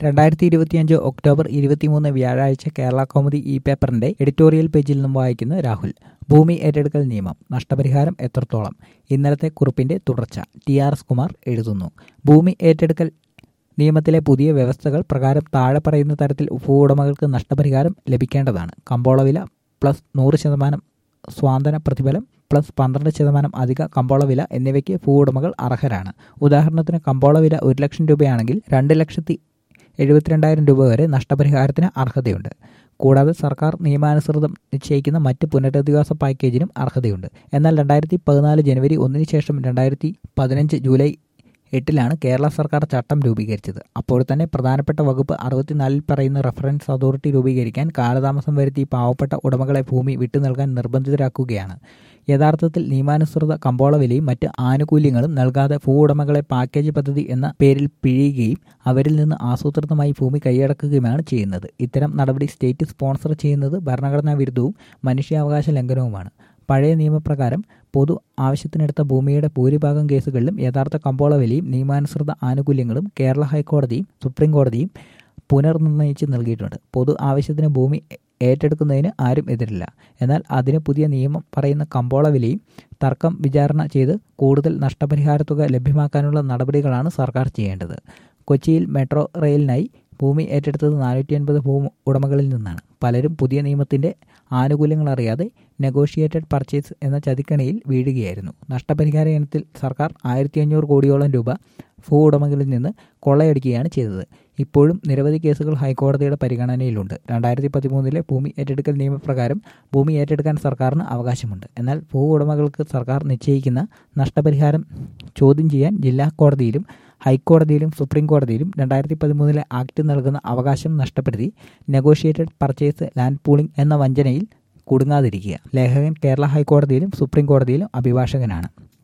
രണ്ടായിരത്തി ഇരുപത്തിയഞ്ച് ഒക്ടോബർ ഇരുപത്തിമൂന്ന് വ്യാഴാഴ്ച കേരള കൗമുദി ഇ പേപ്പറിന്റെ എഡിറ്റോറിയൽ പേജിൽ നിന്നും വായിക്കുന്ന രാഹുൽ ഭൂമി ഏറ്റെടുക്കൽ നിയമം നഷ്ടപരിഹാരം എത്രത്തോളം ഇന്നലത്തെ കുറിപ്പിന്റെ തുടർച്ച ടി ആർ എസ് കുമാർ എഴുതുന്നു ഭൂമി ഏറ്റെടുക്കൽ നിയമത്തിലെ പുതിയ വ്യവസ്ഥകൾ പ്രകാരം താഴെ പറയുന്ന തരത്തിൽ ഭൂവുടമകൾക്ക് നഷ്ടപരിഹാരം ലഭിക്കേണ്ടതാണ് കമ്പോള വില പ്ലസ് നൂറ് ശതമാനം സ്വാന്തന പ്രതിഫലം പ്ലസ് പന്ത്രണ്ട് ശതമാനം അധിക കമ്പോള വില എന്നിവയ്ക്ക് ഭൂവുടമകൾ അർഹരാണ് ഉദാഹരണത്തിന് കമ്പോള വില ഒരു ലക്ഷം രൂപയാണെങ്കിൽ രണ്ട് ലക്ഷത്തി എഴുപത്തിരണ്ടായിരം രൂപ വരെ നഷ്ടപരിഹാരത്തിന് അർഹതയുണ്ട് കൂടാതെ സർക്കാർ നിയമാനുസൃതം നിശ്ചയിക്കുന്ന മറ്റ് പുനരധിവാസ പാക്കേജിനും അർഹതയുണ്ട് എന്നാൽ രണ്ടായിരത്തി പതിനാല് ജനുവരി ഒന്നിന് ശേഷം രണ്ടായിരത്തി പതിനഞ്ച് ജൂലൈ എട്ടിലാണ് കേരള സർക്കാർ ചട്ടം രൂപീകരിച്ചത് അപ്പോൾ തന്നെ പ്രധാനപ്പെട്ട വകുപ്പ് അറുപത്തിനാലിൽ പറയുന്ന റഫറൻസ് അതോറിറ്റി രൂപീകരിക്കാൻ കാലതാമസം വരുത്തി പാവപ്പെട്ട ഉടമകളെ ഭൂമി വിട്ടു നൽകാൻ നിർബന്ധിതരാക്കുകയാണ് യഥാർത്ഥത്തിൽ നിയമാനുസൃത കമ്പോള വിലയും മറ്റ് ആനുകൂല്യങ്ങളും നൽകാതെ ഭൂ ഉടമകളെ പാക്കേജ് പദ്ധതി എന്ന പേരിൽ പിഴിയുകയും അവരിൽ നിന്ന് ആസൂത്രിതമായി ഭൂമി കൈയടക്കുകയുമാണ് ചെയ്യുന്നത് ഇത്തരം നടപടി സ്റ്റേറ്റ് സ്പോൺസർ ചെയ്യുന്നത് ഭരണഘടനാ വിരുദ്ധവും മനുഷ്യാവകാശ ലംഘനവുമാണ് പഴയ നിയമപ്രകാരം പൊതു ആവശ്യത്തിനെടുത്ത ഭൂമിയുടെ ഭൂരിഭാഗം കേസുകളിലും യഥാർത്ഥ കമ്പോള വിലയും നിയമാനുസൃത ആനുകൂല്യങ്ങളും കേരള ഹൈക്കോടതിയും സുപ്രീം കോടതിയും പുനർനിർണയിച്ച് നൽകിയിട്ടുണ്ട് പൊതു ആവശ്യത്തിന് ഭൂമി ഏറ്റെടുക്കുന്നതിന് ആരും എതിരില്ല എന്നാൽ അതിന് പുതിയ നിയമം പറയുന്ന കമ്പോള വിലയും തർക്കം വിചാരണ ചെയ്ത് കൂടുതൽ നഷ്ടപരിഹാര തുക ലഭ്യമാക്കാനുള്ള നടപടികളാണ് സർക്കാർ ചെയ്യേണ്ടത് കൊച്ചിയിൽ മെട്രോ റെയിലിനായി ഭൂമി ഏറ്റെടുത്തത് നാനൂറ്റി അൻപത് ഭൂ ഉടമകളിൽ നിന്നാണ് പലരും പുതിയ നിയമത്തിന്റെ ആനുകൂല്യങ്ങൾ അറിയാതെ നെഗോഷിയേറ്റഡ് പർച്ചേസ് എന്ന ചതിക്കണിയിൽ വീഴുകയായിരുന്നു നഷ്ടപരിഹാര ഇനത്തിൽ സർക്കാർ ആയിരത്തി അഞ്ഞൂറ് കോടിയോളം രൂപ ഭൂ ഉടമകളിൽ നിന്ന് കൊള്ളയടിക്കുകയാണ് ചെയ്തത് ഇപ്പോഴും നിരവധി കേസുകൾ ഹൈക്കോടതിയുടെ പരിഗണനയിലുണ്ട് രണ്ടായിരത്തി പതിമൂന്നിലെ ഭൂമി ഏറ്റെടുക്കൽ നിയമപ്രകാരം ഭൂമി ഏറ്റെടുക്കാൻ സർക്കാരിന് അവകാശമുണ്ട് എന്നാൽ ഭൂ ഉടമകൾക്ക് സർക്കാർ നിശ്ചയിക്കുന്ന നഷ്ടപരിഹാരം ചോദ്യം ചെയ്യാൻ ജില്ലാ കോടതിയിലും ഹൈക്കോടതിയിലും സുപ്രീം കോടതിയിലും രണ്ടായിരത്തി പതിമൂന്നിലെ ആക്ട് നൽകുന്ന അവകാശം നഷ്ടപ്പെടുത്തി നെഗോഷിയേറ്റഡ് പർച്ചേസ് ലാൻഡ് പൂളിംഗ് എന്ന വഞ്ചനയിൽ കുടുങ്ങാതിരിക്കുക ലേഖകൻ കേരള ഹൈക്കോടതിയിലും സുപ്രീം കോടതിയിലും അഭിഭാഷകനാണ്